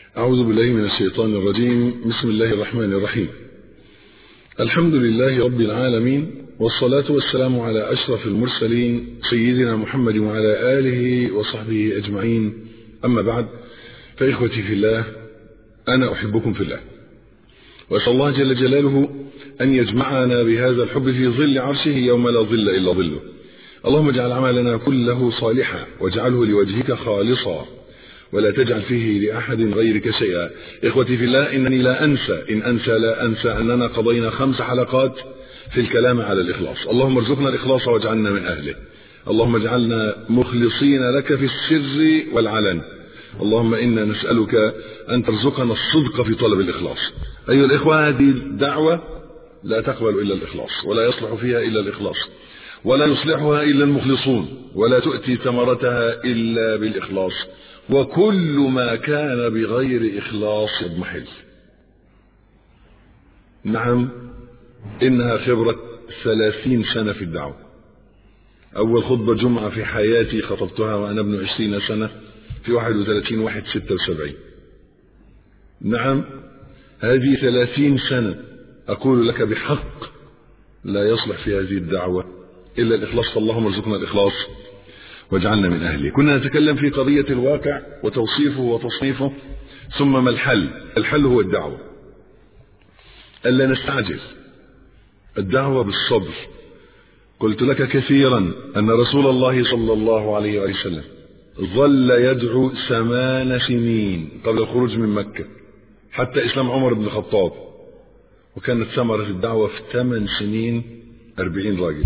أعوذ بالله من الشيطان الرجيم بسم الله الرحمن الرحيم الحمد لله رب العالمين والصلاة والسلام على أشرف المرسلين سيدنا محمد وعلى آله وصحبه أجمعين أما بعد فإخوتي في الله أنا أحبكم في الله وأسأل الله جل جلاله أن يجمعنا بهذا الحب في ظل عرشه يوم لا ظل إلا ظله اللهم اجعل عملنا كله صالحا واجعله لوجهك خالصا ولا تجعل فيه لأحد غيرك شيئا إخوتي في الله إنني لا أنسى إن أنسى لا أنسى أننا قضينا خمس حلقات في الكلام على الإخلاص اللهم ارزقنا الإخلاص واجعلنا من أهله اللهم اجعلنا مخلصين لك في السر والعلن اللهم إنا نسألك أن ترزقنا الصدق في طلب الإخلاص أيها الإخوة هذه الدعوة لا تقبل إلا الإخلاص ولا يصلح فيها إلا الإخلاص ولا يصلحها إلا المخلصون ولا تؤتي ثمرتها إلا بالإخلاص وكل ما كان بغير إخلاص يضمحل نعم إنها خبرة ثلاثين سنة في الدعوة أول خطبة جمعة في حياتي خطبتها وأنا ابن عشرين سنة في واحد وثلاثين واحد ستة وسبعين نعم هذه ثلاثين سنة أقول لك بحق لا يصلح في هذه الدعوة إلا الإخلاص فاللهم ارزقنا الإخلاص واجعلنا من أهله كنا نتكلم في قضية الواقع وتوصيفه وتصنيفه ثم ما الحل الحل هو الدعوة ألا نستعجل الدعوة بالصبر قلت لك كثيرا أن رسول الله صلى الله عليه وسلم ظل يدعو ثمان سنين قبل الخروج من مكة حتى إسلام عمر بن الخطاب وكانت ثمرة الدعوة في ثمان سنين أربعين راجل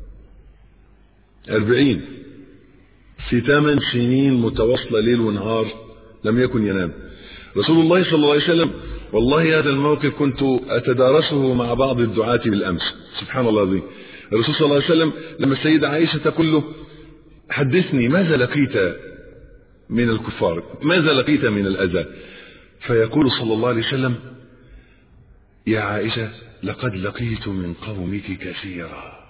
أربعين في ثمان سنين متواصلة ليل ونهار لم يكن ينام رسول الله صلى الله عليه وسلم والله هذا الموقف كنت أتدارسه مع بعض الدعاة بالأمس سبحان الله العظيم الرسول صلى الله عليه وسلم لما السيدة عائشة تقول له حدثني ماذا لقيت من الكفار ماذا لقيت من الأذى فيقول صلى الله عليه وسلم يا عائشة لقد لقيت من قومك كثيرا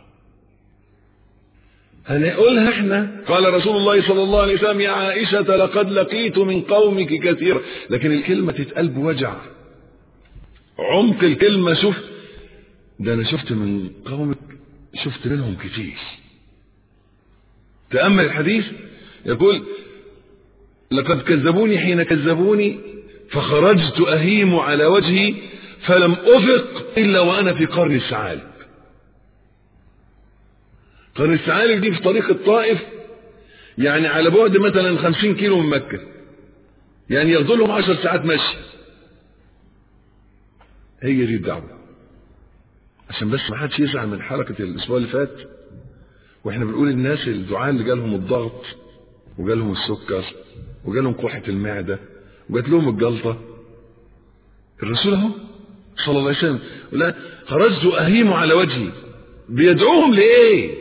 هنقولها احنا قال رسول الله صلى الله عليه وسلم يا عائشة لقد لقيت من قومك كثيرا لكن الكلمة تتقال بوجع عمق الكلمة شوف ده انا شفت من قومك شفت منهم كتير تأمل الحديث يقول لقد كذبوني حين كذبوني فخرجت أهيم على وجهي فلم أفق إلا وأنا في قرن الثعالب قرن الثعالب دي في طريق الطائف يعني على بعد مثلا خمسين كيلو من مكة يعني ياخدوا لهم عشر ساعات مشي هي دي الدعوة عشان بس ما حدش يزعل من حركة الأسبوع اللي فات واحنا بنقول الناس الدعاء اللي جالهم الضغط وجالهم السكر وجالهم قرحة المعدة وجات لهم الجلطة الرسول اهو صلى الله عليه وسلم لا خرجت أهيم على وجهي بيدعوهم لإيه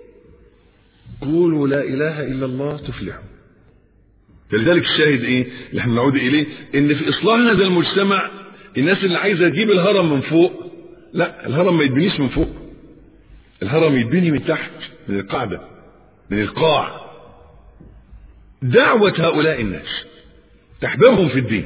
قولوا لا إله إلا الله تفلحوا فلذلك الشاهد إيه اللي احنا نعود إليه إن في إصلاح هذا المجتمع الناس اللي عايزة تجيب الهرم من فوق لا الهرم ما يتبنيش من فوق الهرم يتبني من تحت من القاعدة من القاع دعوة هؤلاء الناس تحببهم في الدين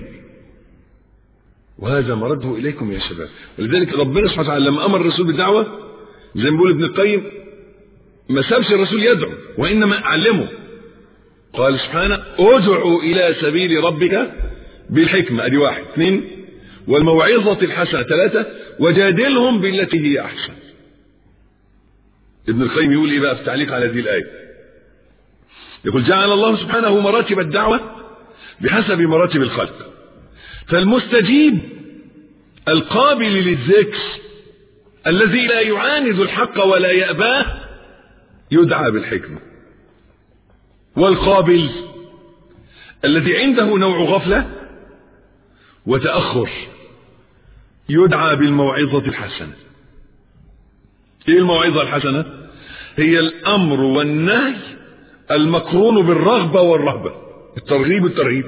وهذا مرده إليكم يا شباب ولذلك ربنا سبحانه وتعالى لما أمر الرسول بالدعوة زي ما بيقول ابن القيم ما سابش الرسول يدعو وإنما علمه قال سبحانه ادعوا إلى سبيل ربك بالحكمة أدي واحد اثنين والموعظة الحسنة ثلاثة وجادلهم بالتي هي أحسن ابن القيم يقول إيه بقى في تعليق على هذه الآية يقول جعل الله سبحانه مراتب الدعوة بحسب مراتب الخلق فالمستجيب القابل للذكر الذي لا يعاند الحق ولا يأباه يدعى بالحكمة والقابل الذي عنده نوع غفلة وتأخر يدعى بالموعظة الحسنة ايه الموعظة الحسنة هي الامر والنهي المقرون بالرغبة والرهبة الترغيب والترهيب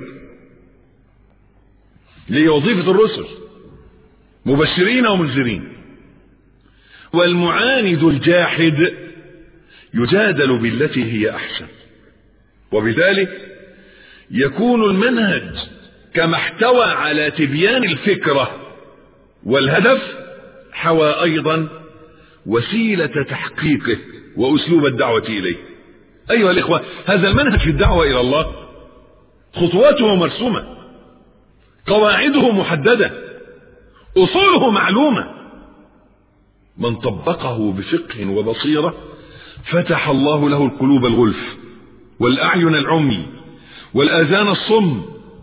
ليه وظيفة الرسل مبشرين ومنذرين والمعاند الجاحد يجادل بالتي هي احسن وبذلك يكون المنهج كما احتوى على تبيان الفكرة والهدف حوى أيضا وسيلة تحقيقه وأسلوب الدعوة إليه أيها الإخوة هذا المنهج في الدعوة إلى الله خطواته مرسومة قواعده محددة أصوله معلومة من طبقه بفقه وبصيرة فتح الله له القلوب الغلف والأعين العمي والآذان الصم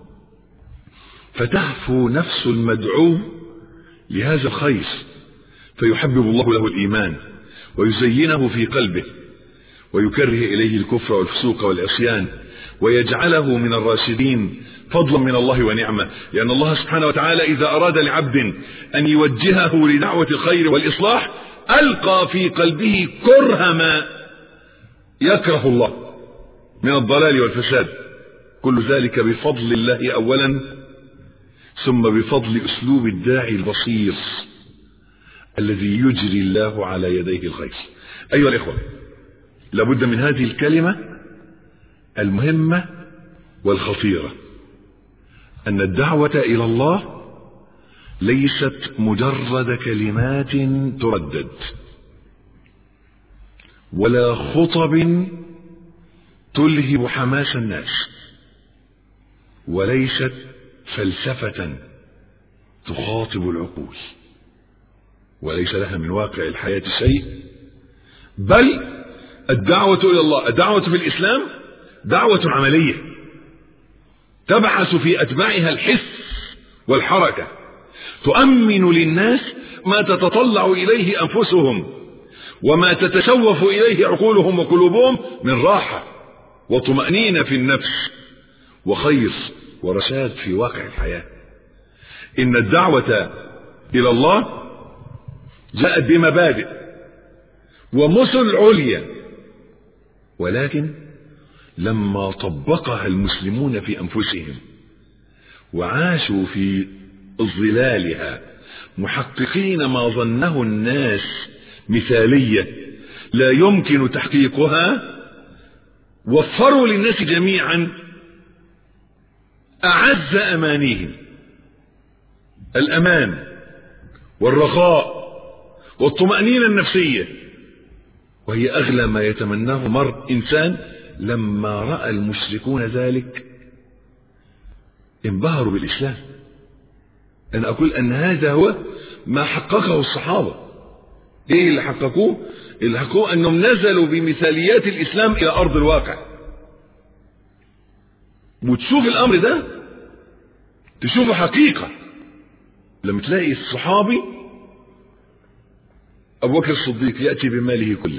فتهفو نفس المدعو لهذا الخير فيحبب الله له الإيمان ويزينه في قلبه ويكره إليه الكفر والفسوق والعصيان ويجعله من الراشدين فضلا من الله ونعمة لأن الله سبحانه وتعالى إذا أراد لعبد أن يوجهه لدعوة الخير والإصلاح ألقى في قلبه كره ما يكره الله من الضلال والفساد كل ذلك بفضل الله أولا ثم بفضل أسلوب الداعي البصير الذي يجري الله على يديه الخير أيها الإخوة لابد من هذه الكلمة المهمة والخطيرة أن الدعوة إلى الله ليست مجرد كلمات تردد ولا خطب تلهب حماس الناس وليست فلسفة تخاطب العقول وليس لها من واقع الحياة شيء بل الدعوة إلى الله الدعوة في الإسلام دعوة عملية تبحث في أتباعها الحس والحركة تؤمن للناس ما تتطلع إليه أنفسهم وما تتشوف إليه عقولهم وقلوبهم من راحة وطمأنينة في النفس وخير ورشاد في واقع الحياة إن الدعوة إلى الله جاءت بمبادئ ومثل عليا ولكن لما طبقها المسلمون في أنفسهم وعاشوا في ظلالها محققين ما ظنه الناس مثالية لا يمكن تحقيقها وفروا للناس جميعا أعز أمانيهم الأمان والرخاء والطمأنينة النفسية وهي أغلى ما يتمناه مرء إنسان لما رأى المشركون ذلك انبهروا بالإسلام أنا أقول أن هذا هو ما حققه الصحابة إيه اللي حققوه اللي حققوه أنهم نزلوا بمثاليات الإسلام إلى أرض الواقع وتشوف الأمر ده تشوفه حقيقة لما تلاقي الصحابي أبو بكر الصديق يأتي بماله كله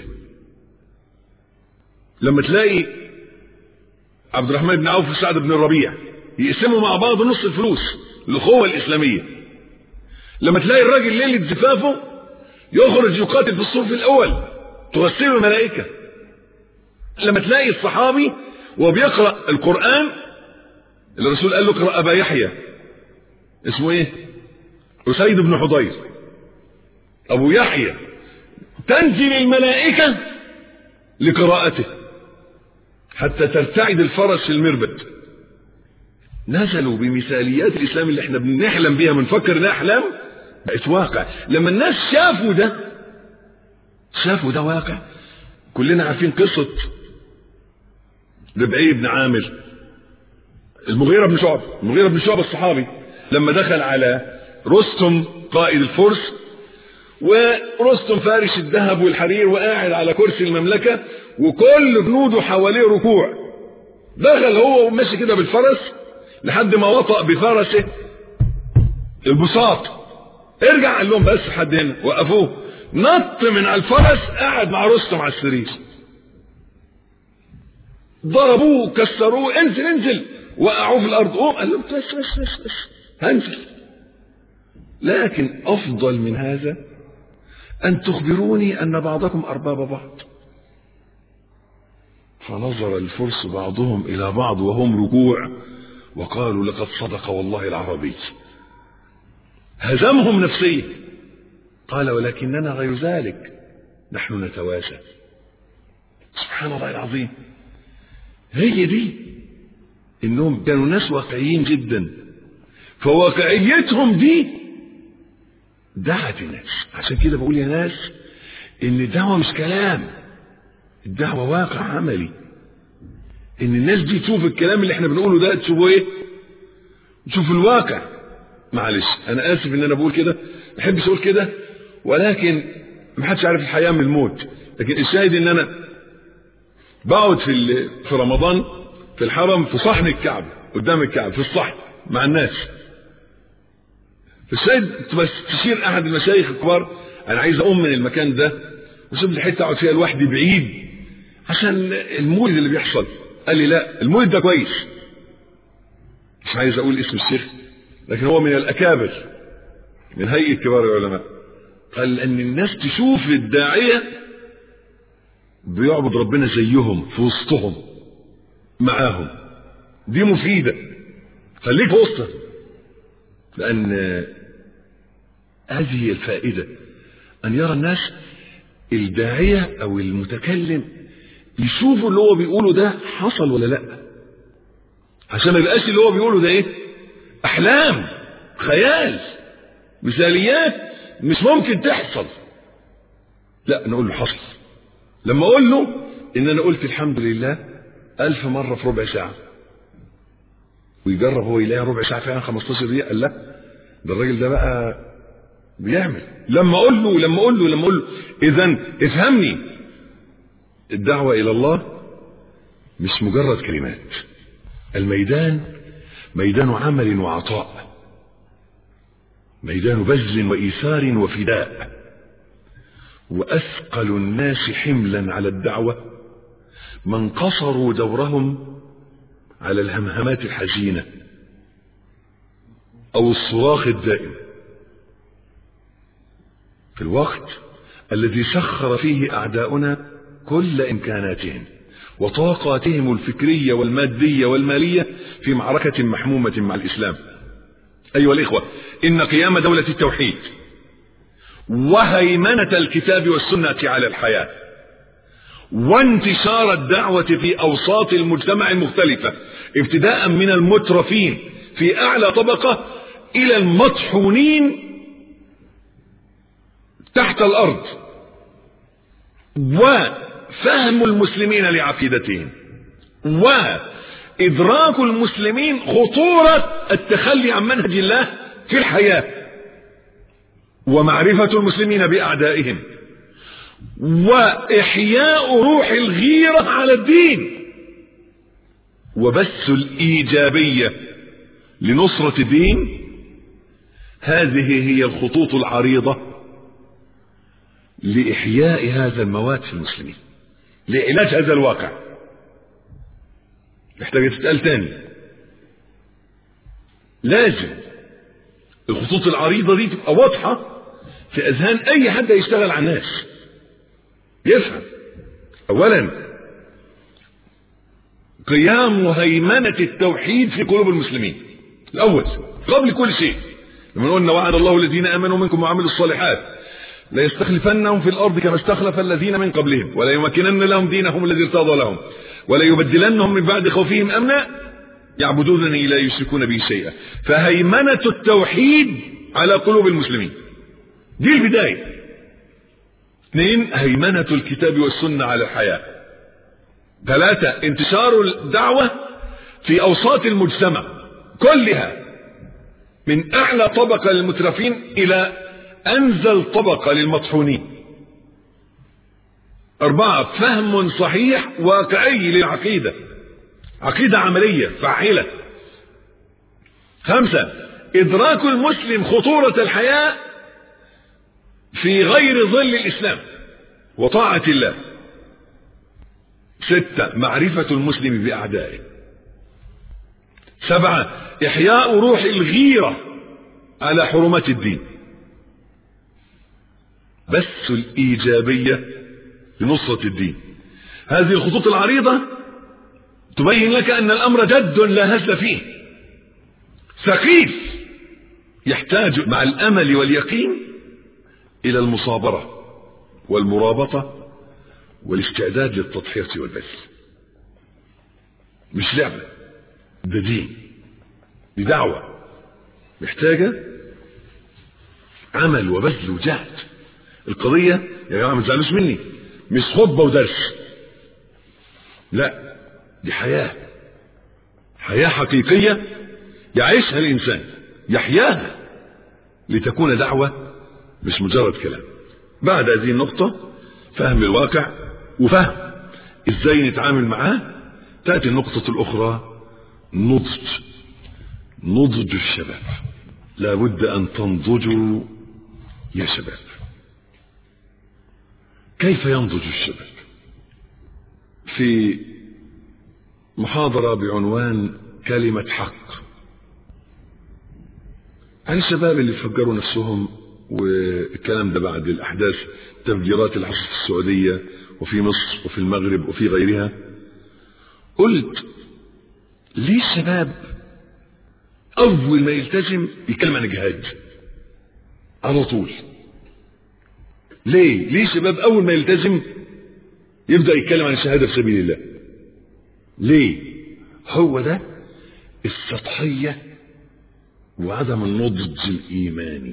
لما تلاقي عبد الرحمن بن عوف وسعد بن الربيع يقسموا مع بعض نص الفلوس الأخوة الإسلامية لما تلاقي الراجل ليلة زفافه يخرج يقاتل في الصف الأول تغسله الملائكة لما تلاقي الصحابي وبيقرأ القرآن الرسول قال له اقرأ أبا يحيى اسمه ايه أسيد بن حضير أبو يحيى تنزل الملائكة لقراءته حتى ترتعد الفرس في المربد نزلوا بمثاليات الإسلام اللي احنا بنحلم بيها بنفكر انها أحلام بقت واقع لما الناس شافوا ده شافوا ده واقع كلنا عارفين قصة ربعي بن عامر المغيرة بن شعب المغيرة بن شعب الصحابي لما دخل على رستم قائد الفرس ورستم فارش الذهب والحرير وقاعد على كرسي المملكة وكل جنوده حواليه ركوع دخل هو وماشي كده بالفرس لحد ما وطأ بفرسه البساط ارجع قال لهم بس حد هنا وقفوه نط من على الفرس قاعد مع رستم على السرير ضربوه كسروه انزل انزل وقعوه في الارض قوم قال لهم بس بس بس بس هنزل لكن افضل من هذا ان تخبروني ان بعضكم ارباب بعض فنظر الفرس بعضهم الى بعض وهم ركوع وقالوا لقد صدق والله العربي هزمهم نفسيا قال ولكننا غير ذلك نحن نتواسى سبحان الله العظيم هي دي انهم كانوا ناس واقعيين جدا فواقعيتهم دي دعت الناس عشان كده بقول يا ناس ان الدعوة مش كلام الدعوة واقع عملي ان الناس دي تشوف الكلام اللي احنا بنقوله ده تشوفه ايه تشوف الواقع معلش انا اسف ان انا بقول كده ما بحبش اقول كده ولكن ما حدش عارف الحياه من الموت لكن الشاهد ان انا بقعد في في رمضان في الحرم في صحن الكعبه قدام الكعبه في الصحن مع الناس فالشاهد بس تشير احد المشايخ الكبار انا عايز اقوم من المكان ده وشوف لي حته اقعد فيها لوحدي بعيد عشان المولد اللي بيحصل قال لي لا المولد ده كويس مش عايز اقول اسم الشيخ لكن هو من الاكابر من هيئه كبار العلماء قال ان الناس تشوف الداعيه بيعبد ربنا زيهم في وسطهم معاهم دي مفيده خليك في وسطهم لان هذه هي الفائده ان يرى الناس الداعيه او المتكلم يشوفوا اللي هو بيقوله ده حصل ولا لا عشان ما يبقاش اللي هو بيقوله ده ايه احلام خيال مثاليات مش ممكن تحصل لا نقول له حصل لما اقول له ان انا قلت الحمد لله الف مرة في ربع ساعة ويجرب هو يلاقي ربع ساعة فعلا 15 دقيقة قال لا ده الراجل ده بقى بيعمل لما اقول له لما اقول له لما اقول له اذا افهمني الدعوة الى الله مش مجرد كلمات الميدان ميدان عمل وعطاء ميدان بذل وإيثار وفداء وأثقل الناس حملا على الدعوة من قصروا دورهم على الهمهمات الحزينة أو الصراخ الدائم في الوقت الذي سخر فيه أعداؤنا كل إمكاناتهم وطاقاتهم الفكرية والمادية والمالية في معركة محمومة مع الإسلام أيها الإخوة إن قيام دولة التوحيد وهيمنة الكتاب والسنة على الحياة وانتشار الدعوة في أوساط المجتمع المختلفة ابتداء من المترفين في أعلى طبقة إلى المطحونين تحت الأرض وفهم المسلمين لعقيدتهم وإدراك المسلمين خطورة التخلي عن منهج الله في الحياة ومعرفة المسلمين بأعدائهم وإحياء روح الغيرة على الدين وبث الإيجابية لنصرة الدين هذه هي الخطوط العريضة لإحياء هذا المواد في المسلمين لعلاج هذا الواقع محتاجة تتقال تاني لازم الخطوط العريضة دي تبقى واضحة في أذهان أي حد يشتغل على الناس يفهم أولا قيام هيمنة التوحيد في قلوب المسلمين الأول قبل كل شيء لما قلنا وعد الله الذين آمنوا منكم وعملوا الصالحات لا يستخلفنهم في الأرض كما استخلف الذين من قبلهم ولا يمكنن لهم دينهم الذي ارتضى لهم ولا يبدلنهم من بعد خوفهم أمنا يعبدونني لا يشركون بي شيئا فهيمنة التوحيد على قلوب المسلمين دي البداية اثنين هيمنة الكتاب والسنة على الحياة ثلاثة انتشار الدعوة في أوساط المجتمع كلها من أعلى طبقة للمترفين إلى أنزل طبقة للمطحونين أربعة فهم صحيح واقعي للعقيدة عقيدة عملية فاعلة خمسة إدراك المسلم خطورة الحياة في غير ظل الإسلام وطاعة الله ستة معرفة المسلم بأعدائه سبعة إحياء روح الغيرة على حرمات الدين بث الإيجابية لنصرة الدين هذه الخطوط العريضة تبين لك أن الأمر جد لا هزل فيه ثقيل يحتاج مع الأمل واليقين إلى المصابرة والمرابطة والاستعداد للتضحية والبذل مش لعبة ده دين دي دعوة محتاجة عمل وبذل وجهد القضية يا جماعة ما تزعلوش مني مش خطبة ودرس لا دي حياة حياة حقيقية يعيشها الإنسان يحياها لتكون دعوة مش مجرد كلام بعد هذه النقطة فهم الواقع وفهم ازاي نتعامل معاه تأتي النقطة الأخرى نضج نضج الشباب لابد أن تنضجوا يا شباب كيف ينضج الشباب في محاضرة بعنوان كلمة حق عن الشباب اللي فجروا نفسهم والكلام ده بعد الأحداث التفجيرات اللي حصلت في السعودية وفي مصر وفي المغرب وفي غيرها قلت ليه الشباب أول ما يلتزم يتكلم عن الجهاد على طول ليه ليه الشباب أول ما يلتزم يبدأ يتكلم عن الشهادة في سبيل الله ليه هو ده السطحية وعدم النضج الإيماني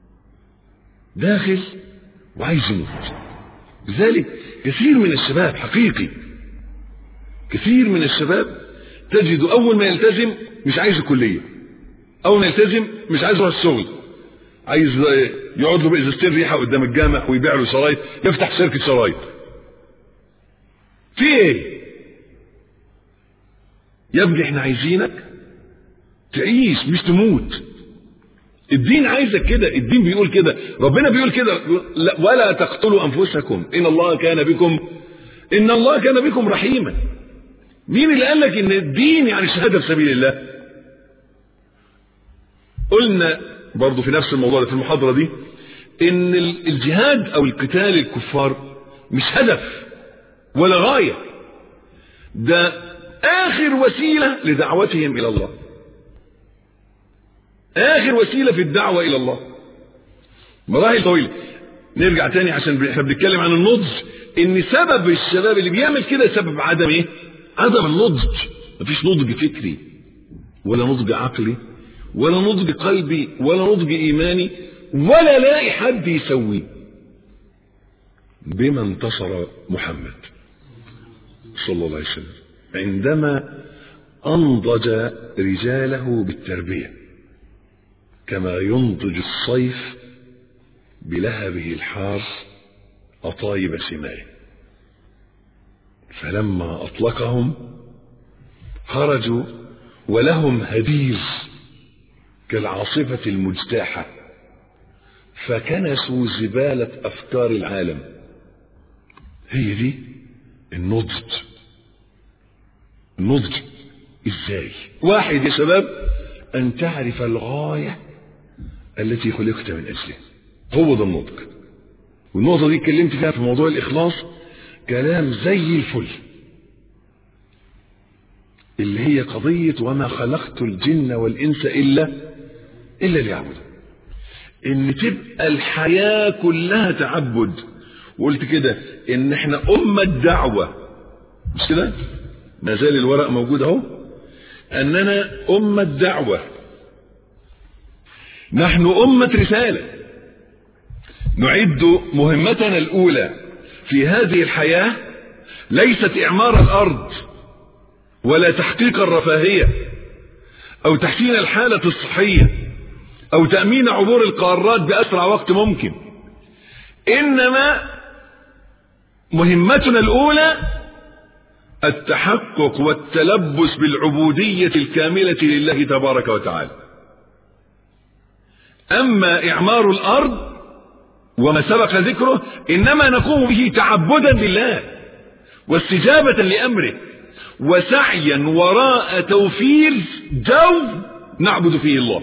داخل وعايز يموت لذلك كثير من الشباب حقيقي كثير من الشباب تجد أول ما يلتزم مش عايز الكلية أول ما يلتزم مش عايز يروح الشغل عايز يقعد له بإزازتين ريحة قدام الجامع ويبيع له شرايط يفتح شركة شرايط في ايه يا ابني احنا عايزينك تعيش مش تموت الدين عايزك كده الدين بيقول كده ربنا بيقول كده ولا تقتلوا انفسكم ان الله كان بكم ان الله كان بكم رحيما مين اللي قال لك ان الدين يعني الشهاده في سبيل الله قلنا برضو في نفس الموضوع في المحاضره دي ان الجهاد او القتال الكفار مش هدف ولا غايه ده اخر وسيله لدعوتهم الى الله اخر وسيله في الدعوه الى الله مراحل طويله نرجع تاني عشان احنا بنتكلم عن النضج ان سبب الشباب اللي بيعمل كده سبب عدم ايه عدم النضج مفيش نضج فكري ولا نضج عقلي ولا نضج قلبي ولا نضج ايماني ولا لاقي حد يسويه بما انتصر محمد صلى الله عليه وسلم عندما انضج رجاله بالتربيه كما ينضج الصيف بلهبه الحار أطايب سمائه فلما أطلقهم خرجوا ولهم هدير كالعاصفة المجتاحة فكنسوا زبالة أفكار العالم هي دي النضج النضج ازاي واحد يا شباب أن تعرف الغاية التي خلقت من أجلها هو ده النضج والنقطة دي اتكلمت فيها في موضوع الإخلاص كلام زي الفل اللي هي قضية وما خلقت الجن والإنس إلا إلا ليعبدوا إن تبقى الحياة كلها تعبد وقلت كده إن إحنا أمة دعوة مش كده؟ ما زال الورق موجود أهو أننا أمة دعوة نحن أمة رسالة نعد مهمتنا الأولى في هذه الحياة ليست إعمار الأرض ولا تحقيق الرفاهية أو تحسين الحالة الصحية أو تأمين عبور القارات بأسرع وقت ممكن إنما مهمتنا الأولى التحقق والتلبس بالعبودية الكاملة لله تبارك وتعالى أما إعمار الأرض وما سبق ذكره إنما نقوم به تعبدا لله واستجابة لأمره وسعيا وراء توفير جو نعبد فيه الله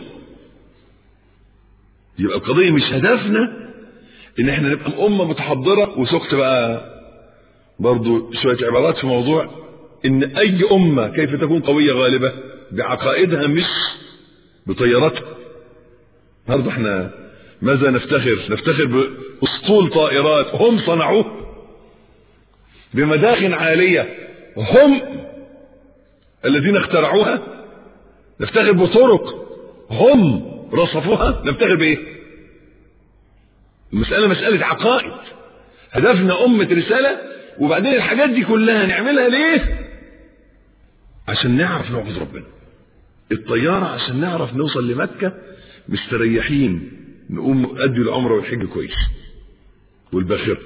يبقى القضية مش هدفنا ان احنا نبقى أمة متحضرة وسقت بقى برضو شوية عبارات في موضوع ان اي أمة كيف تكون قوية غالبة بعقائدها مش بطياراتها النهارده احنا ماذا نفتخر نفتخر باسطول طائرات هم صنعوه بمداخن عالية هم الذين اخترعوها نفتخر بطرق هم رصفوها نفتخر بايه المسألة مسألة عقائد هدفنا أمة رسالة وبعدين الحاجات دي كلها نعملها ليه عشان نعرف نعبد ربنا الطيارة عشان نعرف نوصل لمكة مستريحين نقوم نؤدي العمرة والحج كويس والباخرة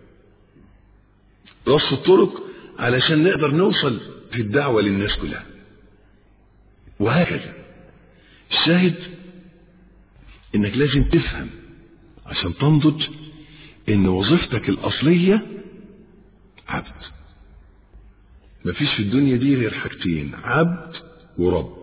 رص الطرق علشان نقدر نوصل في الدعوة للناس كلها وهكذا الشاهد انك لازم تفهم عشان تنضج ان وظيفتك الاصلية عبد مفيش في الدنيا دي غير حاجتين عبد ورب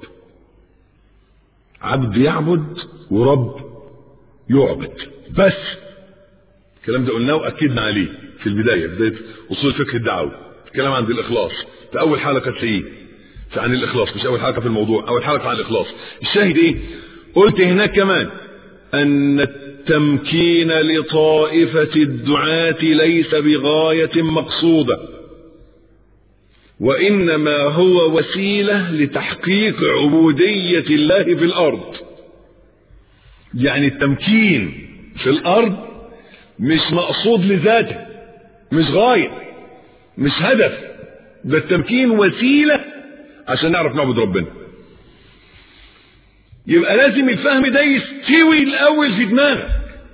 عبد يعبد ورب يعبد بس الكلام ده قلناه واكدنا عليه في البدايه بدايه اصول فقه الدعوه الكلام عن الاخلاص في اول حلقه تلاقيه عن الاخلاص مش اول حلقه في الموضوع اول حلقه عن الاخلاص الشاهد ايه قلت هناك كمان ان التمكين لطائفه الدعاه ليس بغايه مقصوده وانما هو وسيله لتحقيق عبوديه الله في الارض يعني التمكين في الارض مش مقصود لذاته مش غايه مش هدف ده التمكين وسيله عشان نعرف نعبد ربنا يبقى لازم الفهم ده يستوي الاول في دماغك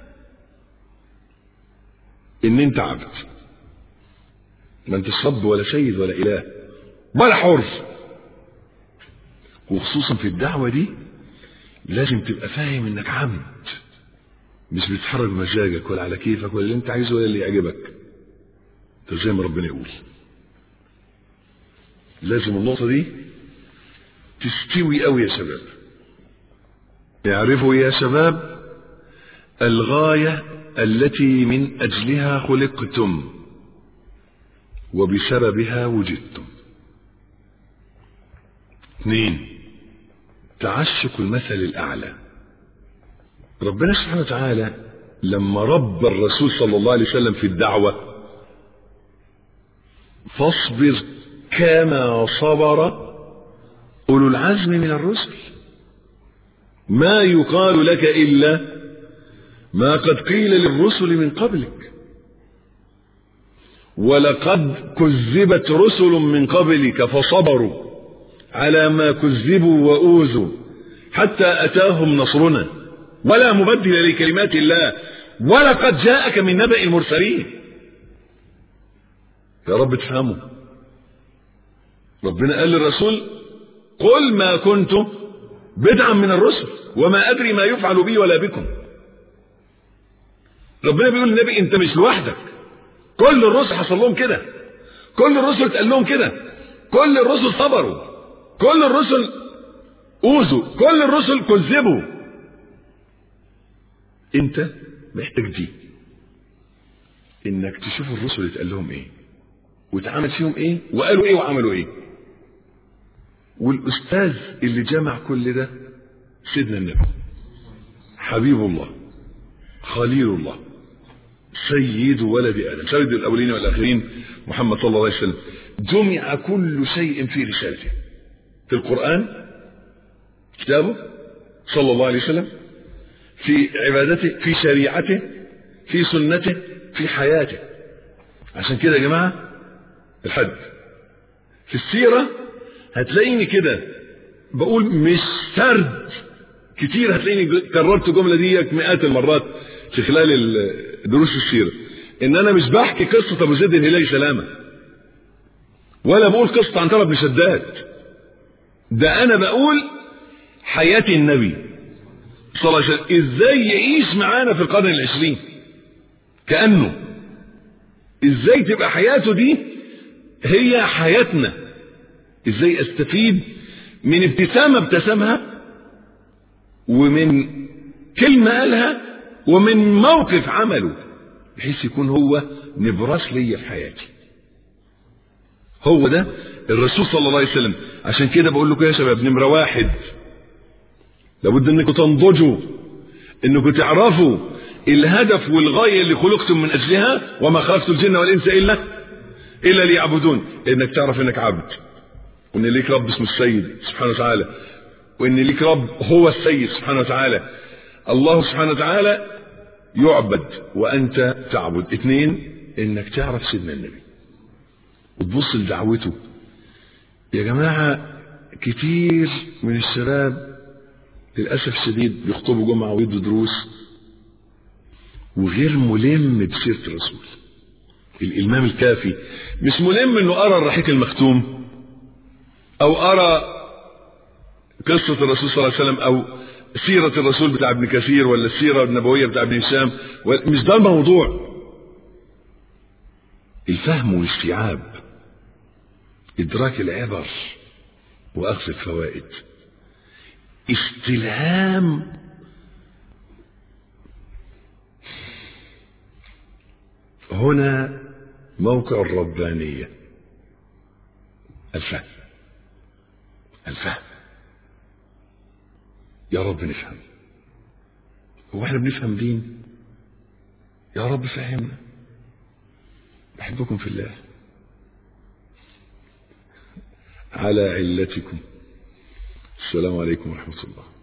ان انت عبد ما انت صب ولا سيد ولا اله ولا حر وخصوصا في الدعوه دي لازم تبقى فاهم انك عبد مش بتتحرك بمزاجك ولا على كيفك ولا اللي انت عايزه ولا اللي يعجبك ده زي ما ربنا يقول لازم النقطه دي تستوي قوي يا شباب اعرفوا يا شباب الغايه التي من اجلها خلقتم وبسببها وجدتم اثنين تعشق المثل الاعلى ربنا سبحانه وتعالى لما رب الرسول صلى الله عليه وسلم في الدعوه فاصبر كما صبر اولو العزم من الرسل ما يقال لك الا ما قد قيل للرسل من قبلك ولقد كذبت رسل من قبلك فصبروا على ما كذبوا واوذوا حتى اتاهم نصرنا ولا مبدل لكلمات الله ولقد جاءك من نبأ المرسلين يا رب تفهموا ربنا قال للرسول قل ما كنت بدعا من الرسل وما ادري ما يفعل بي ولا بكم ربنا بيقول للنبي انت مش لوحدك كل الرسل حصل لهم كده كل الرسل اتقال لهم كده كل الرسل صبروا كل الرسل اوذوا كل الرسل كذبوا انت محتاج دي انك تشوف الرسل اتقال لهم ايه واتعمل فيهم ايه وقالوا ايه وعملوا ايه والاستاذ اللي جمع كل ده سيدنا النبي حبيب الله خليل الله سيد ولد ادم سيد الاولين والاخرين محمد صلى الله عليه وسلم جمع كل شيء في رسالته في القران كتابه صلى الله عليه وسلم في عبادته في شريعته في سنته في حياته عشان كده يا جماعه الحج في السيره هتلاقيني كده بقول مش سرد كتير هتلاقيني كررت الجمله دي مئات المرات في خلال دروس السيره ان انا مش بحكي قصه ابو زيد الهلالي سلامه ولا بقول قصه عن بن شداد ده انا بقول حياه النبي صلى الله عليه وسلم ازاي يعيش معانا في القرن العشرين كانه ازاي تبقى حياته دي هي حياتنا ازاي استفيد من ابتسامه ابتسمها ومن كلمه قالها ومن موقف عمله بحيث يكون هو نبراس ليا في حياتي هو ده الرسول صلى الله عليه وسلم عشان كده بقول لكم يا شباب نمره واحد لابد انكم تنضجوا انكم تعرفوا الهدف والغايه اللي خلقتم من اجلها وما خلقت الجن والانس الا الا ليعبدون انك تعرف انك عبد وان ليك رب اسمه السيد سبحانه وتعالى وان ليك رب هو السيد سبحانه وتعالى الله سبحانه وتعالى يعبد وانت تعبد اثنين انك تعرف سيدنا النبي وتبص لدعوته يا جماعة كتير من الشباب للأسف الشديد بيخطبوا جمعة ويدوا دروس وغير ملم بسيرة الرسول الإلمام الكافي مش ملم انه قرا الرحيق المختوم او قرا قصة الرسول صلى الله عليه وسلم او سيرة الرسول بتاع ابن كثير ولا السيرة النبوية بتاع ابن هشام مش ده الموضوع الفهم والاستيعاب إدراك العبر وأخذ الفوائد استلهام هنا موقع الربانية الفهم الفهم يا رب نفهم هو احنا بنفهم دين يا رب فهمنا بحبكم في الله على علتكم السلام عليكم ورحمة الله